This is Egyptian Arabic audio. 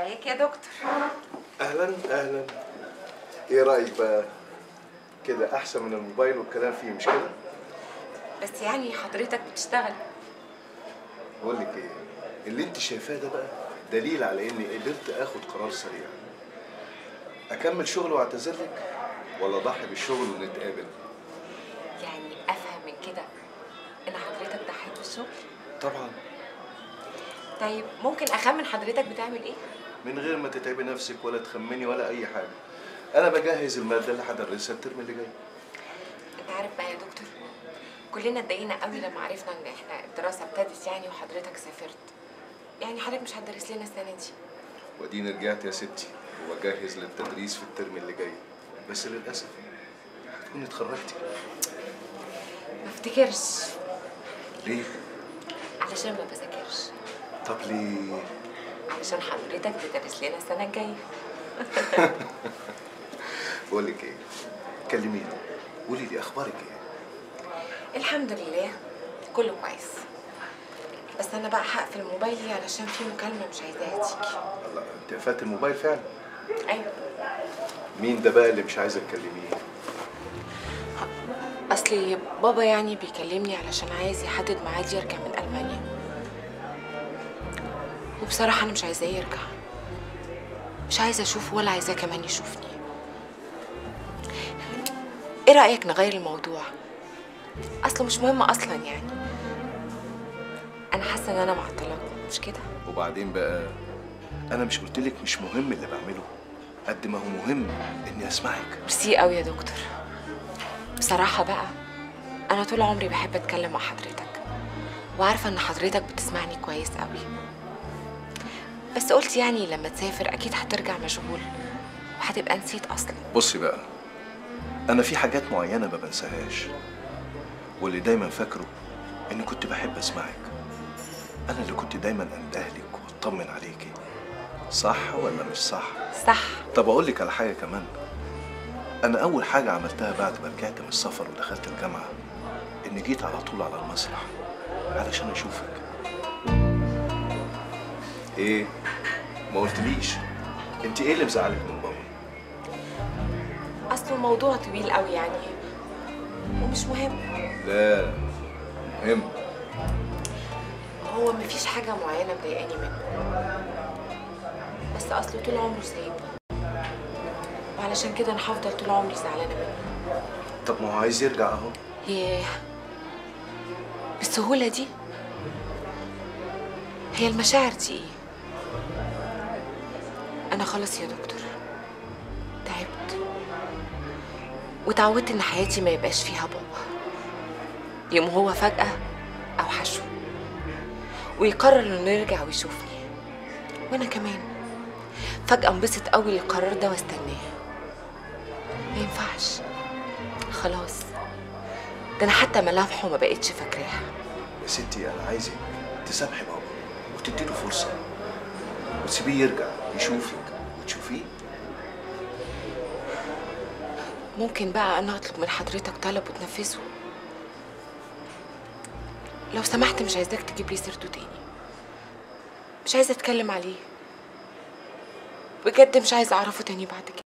ازيك يا دكتور اهلا اهلا ايه رايك بقى كده احسن من الموبايل والكلام فيه مش كده بس يعني حضرتك بتشتغل بقول لك ايه اللي انت شايفاه ده بقى دليل على اني قدرت اخد قرار سريع اكمل شغل واعتذر لك ولا اضحي بالشغل ونتقابل يعني افهم من كده ان حضرتك ضحيت بالشغل طبعا طيب ممكن اخمن حضرتك بتعمل ايه من غير ما تتعبي نفسك ولا تخمني ولا اي حاجه انا بجهز الماده اللي هدرسها الترم اللي جاي انت عارف بقى يا دكتور كلنا اتضايقنا قوي لما عرفنا ان احنا الدراسه ابتدت يعني وحضرتك سافرت يعني حضرتك مش هتدرس لنا السنه دي وديني رجعت يا ستي وجهز للتدريس في الترم اللي جاي بس للاسف هتكوني اتخرجتي ما افتكرش ليه علشان ما بذاكرش طب ليه علشان حضرتك تدرس لنا السنه الجايه بقول لك ايه كلميني قولي لي اخبارك ايه الحمد لله كله كويس بس انا بقى هقفل موبايلي علشان في مكالمه مش عايزاها تيجي الله انت قفلت الموبايل فعلا ايوه مين ده بقى اللي مش عايزه تكلميه اصلي بابا يعني بيكلمني علشان عايز يحدد ميعاد يرجع من المانيا وبصراحه انا مش عايزاه يرجع مش عايزه اشوفه ولا عايزاه كمان يشوفني ايه رايك نغير الموضوع اصله مش مهم اصلا يعني انا حاسه ان انا معطله مش كده وبعدين بقى انا مش قلت لك مش مهم اللي بعمله قد ما هو مهم اني اسمعك ميرسي قوي يا دكتور بصراحة بقى أنا طول عمري بحب أتكلم مع حضرتك وعارفة إن حضرتك بتسمعني كويس قوي بس قلت يعني لما تسافر أكيد هترجع مشغول وهتبقى نسيت أصلا بصي بقى انا في حاجات معينه ما بنساهاش واللي دايما فاكره اني كنت بحب اسمعك انا اللي كنت دايما اندهلك واطمن عليكي صح ولا مش صح صح طب اقول لك على حاجه كمان انا اول حاجه عملتها بعد ما رجعت من السفر ودخلت الجامعه اني جيت على طول على المسرح علشان اشوفك ايه ما قلتليش انت ايه اللي مزعلك من بابا أصله الموضوع طويل قوي يعني ومش مهم لا مهم هو مفيش حاجة معينة مضايقاني منه بس أصله طول عمره سايبني وعلشان كده أنا هفضل طول عمري زعلانة منه طب ما هو عايز يرجع اهو ياه بالسهولة دي هي المشاعر دي ايه انا خلاص يا دكتور تعبت وتعودت ان حياتي ما يبقاش فيها بابا يوم هو فجأة اوحشه ويقرر انه يرجع ويشوفني وانا كمان فجأة انبسط قوي للقرار ده واستناه ما ينفعش خلاص ده انا حتى ملامحه ما بقتش فاكراها يا ستي انا عايزك تسامحي بابا وتديله فرصه وتسيبيه يرجع يشوفك وتشوفيه ممكن بقى انا اطلب من حضرتك طلب وتنفذه لو سمحت مش عايزاك تجيب لي سيرته تاني مش عايزه اتكلم عليه بجد مش عايزه اعرفه تاني بعد كده